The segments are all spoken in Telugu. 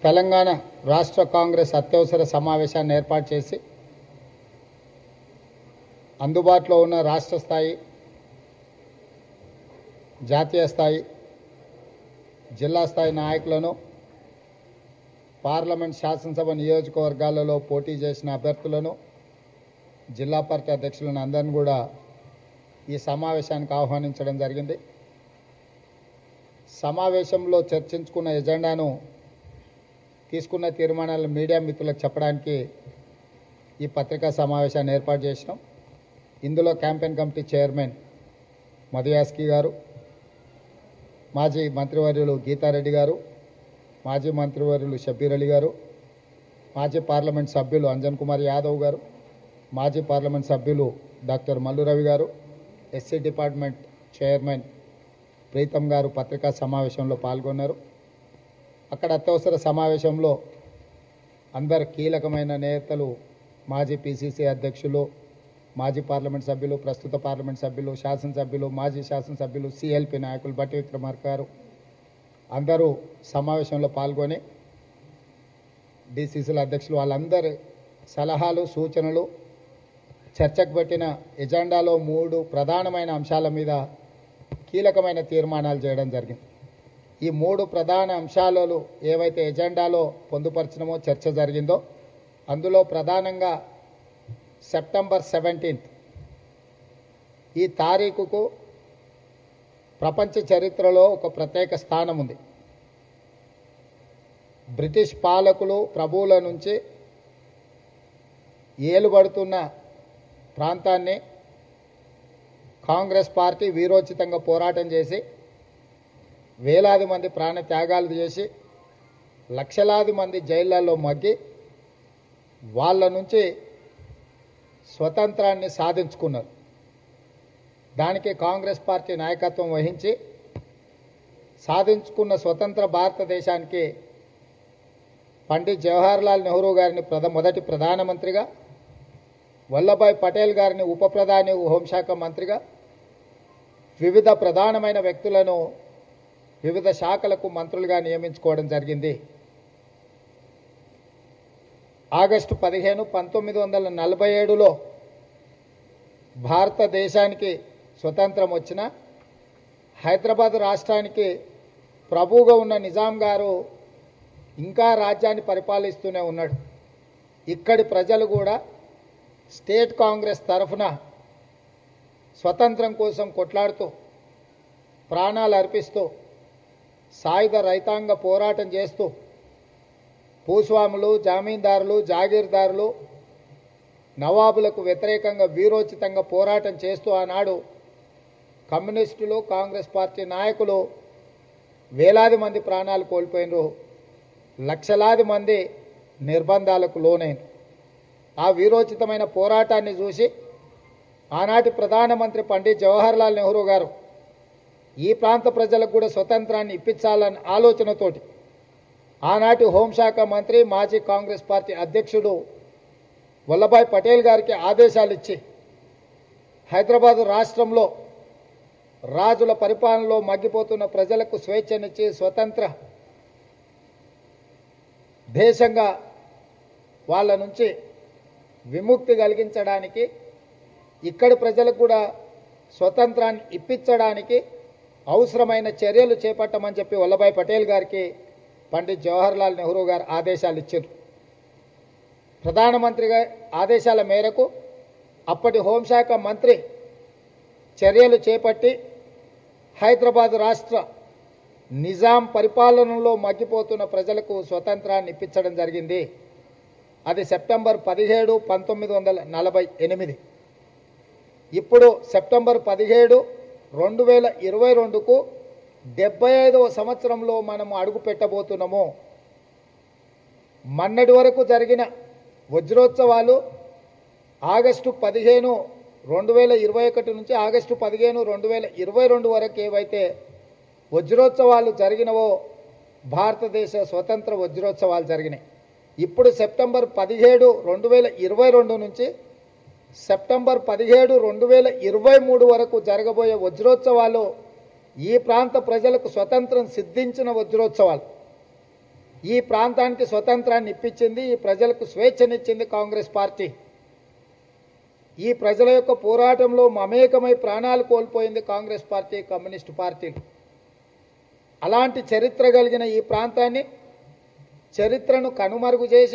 తెలంగాణ రాష్ట్ర కాంగ్రెస్ అత్యవసర సమావేశాన్ని ఏర్పాటు చేసి అందుబాటులో ఉన్న రాష్ట్ర స్థాయి జాతీయ స్థాయి జిల్లా స్థాయి నాయకులను పార్లమెంట్ శాసనసభ నియోజకవర్గాలలో పోటీ చేసిన అభ్యర్థులను జిల్లా పార్టీ అధ్యక్షులను అందరిని కూడా ఈ సమావేశానికి ఆహ్వానించడం జరిగింది సమావేశంలో చర్చించుకున్న ఎజెండాను తీసుకున్న తీర్మానాలను మీడియా మిత్రులకు చెప్పడానికి ఈ పత్రికా సమావేశాన్ని ఏర్పాటు చేసినాం ఇందులో క్యాంపెయిన్ కమిటీ చైర్మన్ మధుయాస్కి గారు మాజీ మంత్రివర్యులు గీతారెడ్డి గారు మాజీ మంత్రివర్యులు షబ్బీర్ అలీ గారు మాజీ పార్లమెంట్ సభ్యులు అంజన్ కుమార్ యాదవ్ గారు మాజీ పార్లమెంట్ సభ్యులు డాక్టర్ మల్లు రవి గారు ఎస్సీ డిపార్ట్మెంట్ చైర్మన్ ప్రీతం గారు పత్రికా సమావేశంలో పాల్గొన్నారు అక్కడ అత్యవసర సమావేశంలో అందరు కీలకమైన నేతలు మాజీ పిసిసి అధ్యక్షులు మాజీ పార్లమెంట్ సభ్యులు ప్రస్తుత పార్లమెంట్ సభ్యులు శాసనసభ్యులు మాజీ శాసనసభ్యులు సిఎల్పి నాయకులు బట్టి విక్రమార్క గారు అందరూ సమావేశంలో పాల్గొని డిసిసిల అధ్యక్షులు వాళ్ళందరి సలహాలు సూచనలు చర్చకు పెట్టిన ఎజెండాలో మూడు ప్రధానమైన అంశాల మీద కీలకమైన తీర్మానాలు చేయడం జరిగింది ఈ మూడు ప్రధాన అంశాలలో ఏవైతే ఎజెండాలో పొందుపరచడమో చర్చ జరిగిందో అందులో ప్రధానంగా సెప్టెంబర్ సెవెంటీన్త్ ఈ తారీఖుకు ప్రపంచ చరిత్రలో ఒక ప్రత్యేక స్థానం ఉంది బ్రిటిష్ పాలకులు ప్రభువుల నుంచి ఏలుబడుతున్న ప్రాంతాన్ని కాంగ్రెస్ పార్టీ వీరోచితంగా పోరాటం చేసి వేలాది మంది ప్రాణ త్యాగాలు చేసి లక్షలాది మంది జైళ్లలో మగ్గి వాళ్ళ నుంచి స్వతంత్రాన్ని సాధించుకున్నారు దానికి కాంగ్రెస్ పార్టీ నాయకత్వం వహించి సాధించుకున్న స్వతంత్ర భారతదేశానికి పండిత్ జవహర్లాల్ నెహ్రూ గారిని ప్రధ మొదటి ప్రధానమంత్రిగా వల్లభాయ్ పటేల్ గారిని ఉప ప్రధాని హోంశాఖ మంత్రిగా వివిధ ప్రధానమైన వ్యక్తులను వివిధ శాఖలకు మంత్రులుగా నియమించుకోవడం జరిగింది ఆగస్టు పదిహేను పంతొమ్మిది వందల నలభై ఏడులో భారతదేశానికి స్వతంత్రం వచ్చిన హైదరాబాద్ రాష్ట్రానికి ప్రభువుగా ఉన్న నిజాం గారు ఇంకా రాజ్యాన్ని పరిపాలిస్తూనే ఉన్నాడు ఇక్కడి ప్రజలు కూడా స్టేట్ కాంగ్రెస్ తరఫున స్వతంత్రం కోసం కొట్లాడుతూ ప్రాణాలు అర్పిస్తూ సాయుధ రైతాంగ పోరాటం చేస్తూ భూస్వాములు జామీందారులు జాగీర్దారులు నవాబులకు వ్యతిరేకంగా వీరోచితంగా పోరాటం చేస్తూ ఆనాడు కమ్యూనిస్టులు కాంగ్రెస్ పార్టీ నాయకులు వేలాది మంది ప్రాణాలు కోల్పోయినరు లక్షలాది మంది నిర్బంధాలకు లోనైనరు ఆ వీరోచితమైన పోరాటాన్ని చూసి ఆనాటి ప్రధానమంత్రి పండిత్ జవహర్లాల్ నెహ్రూ గారు ఈ ప్రాంత ప్రజలకు కూడా స్వతంత్రాన్ని ఇప్పించాలన్న ఆలోచనతోటి ఆనాటి హోంశాఖ మంత్రి మాజీ కాంగ్రెస్ పార్టీ అధ్యక్షుడు వల్లభాయ్ పటేల్ గారికి ఆదేశాలు ఇచ్చి హైదరాబాద్ రాష్ట్రంలో రాజుల పరిపాలనలో మగ్గిపోతున్న ప్రజలకు స్వేచ్ఛనిచ్చి స్వతంత్ర దేశంగా వాళ్ళ నుంచి విముక్తి కలిగించడానికి ఇక్కడి ప్రజలకు కూడా స్వతంత్రాన్ని ఇప్పించడానికి అవసరమైన చర్యలు చేపట్టమని చెప్పి వల్లభాయ్ పటేల్ గారికి పండిత్ జవహర్లాల్ నెహ్రూ గారు ఆదేశాలు ఇచ్చారు ప్రధానమంత్రిగా ఆదేశాల మేరకు అప్పటి హోంశాఖ మంత్రి చర్యలు చేపట్టి హైదరాబాద్ రాష్ట్ర నిజాం పరిపాలనలో మగ్గిపోతున్న ప్రజలకు స్వతంత్రాన్ని ఇప్పించడం జరిగింది అది సెప్టెంబర్ పదిహేడు పంతొమ్మిది వందల నలభై ఎనిమిది ఇప్పుడు సెప్టెంబర్ పదిహేడు రెండు వేల ఇరవై రెండుకు డెబ్బై ఐదవ సంవత్సరంలో మనము అడుగు పెట్టబోతున్నాము మన్నటి వరకు జరిగిన వజ్రోత్సవాలు ఆగస్టు పదిహేను రెండు వేల ఇరవై ఒకటి నుంచి ఆగస్టు పదిహేను రెండు వేల ఇరవై రెండు వరకు ఏవైతే వజ్రోత్సవాలు జరిగినవో భారతదేశ స్వతంత్ర వజ్రోత్సవాలు జరిగినాయి ఇప్పుడు సెప్టెంబర్ పదిహేడు రెండు వేల ఇరవై రెండు నుంచి సెప్టెంబర్ పదిహేడు రెండు వేల ఇరవై మూడు వరకు జరగబోయే వజ్రోత్సవాలు ఈ ప్రాంత ప్రజలకు స్వతంత్రం సిద్ధించిన వజ్రోత్సవాలు ఈ ప్రాంతానికి స్వతంత్రాన్ని ఇప్పించింది ఈ ప్రజలకు స్వేచ్ఛనిచ్చింది కాంగ్రెస్ పార్టీ ఈ ప్రజల యొక్క పోరాటంలో మమేకమై ప్రాణాలు కోల్పోయింది కాంగ్రెస్ పార్టీ కమ్యూనిస్టు పార్టీలు అలాంటి చరిత్ర కలిగిన ఈ ప్రాంతాన్ని చరిత్రను కనుమరుగు చేసి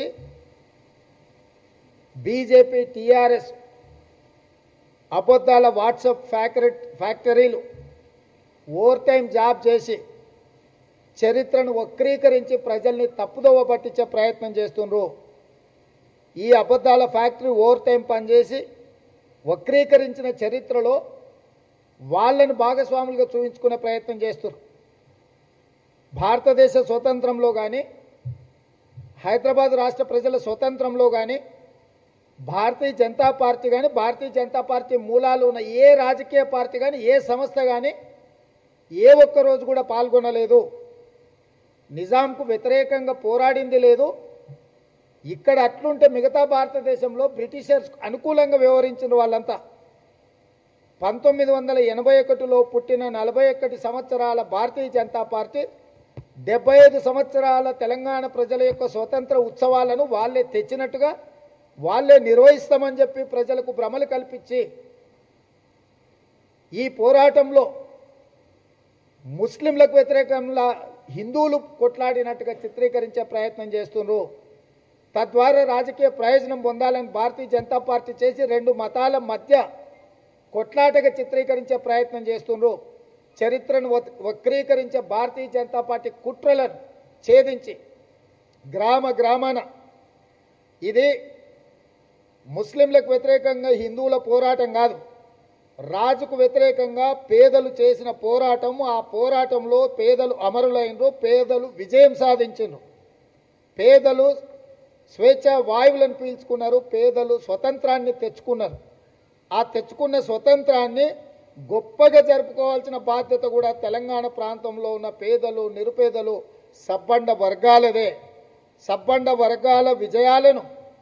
బీజేపీ టీఆర్ఎస్ అబద్ధాల వాట్సాప్ ఫ్యాక్టరీ ఫ్యాక్టరీలు ఓవర్ టైం జాబ్ చేసి చరిత్రను వక్రీకరించి ప్రజల్ని తప్పుదోవ పట్టించే ప్రయత్నం చేస్తుండ్రు ఈ అబద్ధాల ఫ్యాక్టరీ ఓవర్ టైం పనిచేసి వక్రీకరించిన చరిత్రలో వాళ్ళను భాగస్వాములుగా చూపించుకునే ప్రయత్నం చేస్తున్నారు భారతదేశ స్వతంత్రంలో కానీ హైదరాబాద్ రాష్ట్ర ప్రజల స్వతంత్రంలో కానీ భారతీయ జనతా పార్టీ కానీ భారతీయ జనతా పార్టీ మూలాలు ఉన్న ఏ రాజకీయ పార్టీ కానీ ఏ సంస్థ కానీ ఏ ఒక్క రోజు కూడా పాల్గొనలేదు నిజాంకు వ్యతిరేకంగా పోరాడింది లేదు ఇక్కడ అట్లుంటే మిగతా భారతదేశంలో బ్రిటిషర్స్ అనుకూలంగా వ్యవహరించిన వాళ్ళంతా పంతొమ్మిది వందల ఎనభై ఒకటిలో పుట్టిన నలభై ఒకటి సంవత్సరాల భారతీయ జనతా పార్టీ డెబ్బై ఐదు సంవత్సరాల తెలంగాణ ప్రజల యొక్క స్వతంత్ర ఉత్సవాలను వాళ్ళే తెచ్చినట్టుగా వాళ్ళే నిర్వహిస్తామని చెప్పి ప్రజలకు భ్రమలు కల్పించి ఈ పోరాటంలో ముస్లింలకు వ్యతిరేకంగా హిందువులు కొట్లాడినట్టుగా చిత్రీకరించే ప్రయత్నం చేస్తున్నారు తద్వారా రాజకీయ ప్రయోజనం పొందాలని భారతీయ జనతా పార్టీ చేసి రెండు మతాల మధ్య కొట్లాటగా చిత్రీకరించే ప్రయత్నం చేస్తున్నారు చరిత్రను వక్- వక్రీకరించే భారతీయ జనతా పార్టీ కుట్రలను ఛేదించి గ్రామ గ్రామాన ఇది ముస్లింలకు వ్యతిరేకంగా హిందువుల పోరాటం కాదు రాజుకు వ్యతిరేకంగా పేదలు చేసిన పోరాటం ఆ పోరాటంలో పేదలు అమరులైనరు పేదలు విజయం సాధించారు పేదలు స్వేచ్ఛ వాయువులను పీల్చుకున్నారు పేదలు స్వతంత్రాన్ని తెచ్చుకున్నారు ఆ తెచ్చుకున్న స్వతంత్రాన్ని గొప్పగా జరుపుకోవాల్సిన బాధ్యత కూడా తెలంగాణ ప్రాంతంలో ఉన్న పేదలు నిరుపేదలు సబ్బండ వర్గాలదే సబ్బండ వర్గాల విజయాలను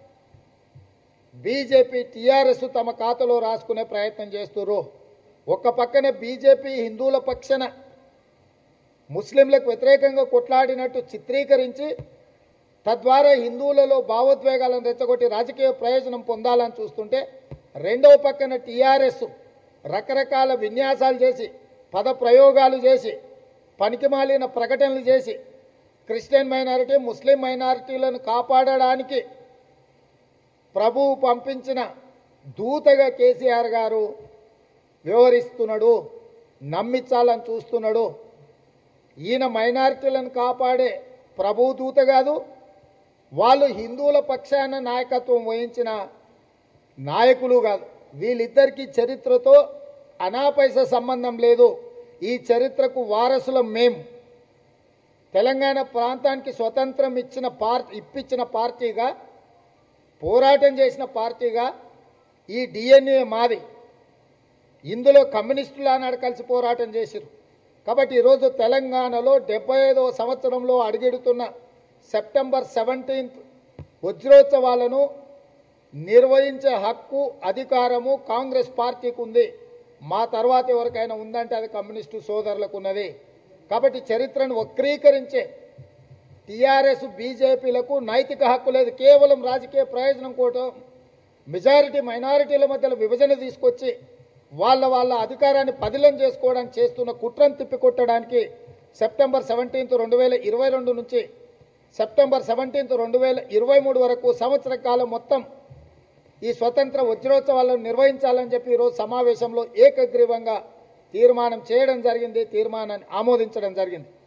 బీజేపీ టీఆర్ఎస్ తమ ఖాతాలో రాసుకునే ప్రయత్నం చేస్తున్నారు ఒక పక్కన బీజేపీ హిందువుల పక్షాన ముస్లింలకు వ్యతిరేకంగా కొట్లాడినట్టు చిత్రీకరించి తద్వారా హిందువులలో భావోద్వేగాలను రెచ్చగొట్టి రాజకీయ ప్రయోజనం పొందాలని చూస్తుంటే రెండవ పక్కన టీఆర్ఎస్ రకరకాల విన్యాసాలు చేసి పద ప్రయోగాలు చేసి పనికిమాలిన ప్రకటనలు చేసి క్రిస్టియన్ మైనారిటీ ముస్లిం మైనారిటీలను కాపాడడానికి ప్రభువు పంపించిన దూతగా కేసీఆర్ గారు వ్యవహరిస్తున్నాడు నమ్మించాలని చూస్తున్నాడు ఈయన మైనారిటీలను కాపాడే ప్రభు దూత కాదు వాళ్ళు హిందువుల పక్షాన నాయకత్వం వహించిన నాయకులు కాదు వీళ్ళిద్దరికీ చరిత్రతో అనాపైస సంబంధం లేదు ఈ చరిత్రకు వారసులం మేము తెలంగాణ ప్రాంతానికి స్వతంత్రం ఇచ్చిన పార్టీ ఇప్పించిన పార్టీగా పోరాటం చేసిన పార్టీగా ఈ డిఎన్ఏ మాది ఇందులో కమ్యూనిస్టులు ఆనాడు కలిసి పోరాటం చేశారు కాబట్టి ఈరోజు తెలంగాణలో డెబ్బై ఐదవ సంవత్సరంలో అడుగెడుతున్న సెప్టెంబర్ సెవెంటీన్త్ వజ్రోత్సవాలను నిర్వహించే హక్కు అధికారము కాంగ్రెస్ పార్టీకి ఉంది మా తర్వాత ఎవరికైనా ఉందంటే అది కమ్యూనిస్టు సోదరులకు ఉన్నది కాబట్టి చరిత్రను వక్రీకరించే టీఆర్ఎస్ బీజేపీలకు నైతిక హక్కు లేదు కేవలం రాజకీయ ప్రయోజనం కోసం మెజారిటీ మైనారిటీల మధ్యలో విభజన తీసుకొచ్చి వాళ్ళ వాళ్ళ అధికారాన్ని పదిలం చేసుకోవడానికి చేస్తున్న కుట్రను తిప్పికొట్టడానికి సెప్టెంబర్ సెవెంటీన్త్ రెండు వేల ఇరవై రెండు నుంచి సెప్టెంబర్ సెవెంటీన్త్ రెండు వేల ఇరవై మూడు వరకు సంవత్సర కాలం మొత్తం ఈ స్వతంత్ర వజ్రోత్సవాలను నిర్వహించాలని చెప్పి ఈరోజు సమావేశంలో ఏకగ్రీవంగా తీర్మానం చేయడం జరిగింది తీర్మానాన్ని ఆమోదించడం జరిగింది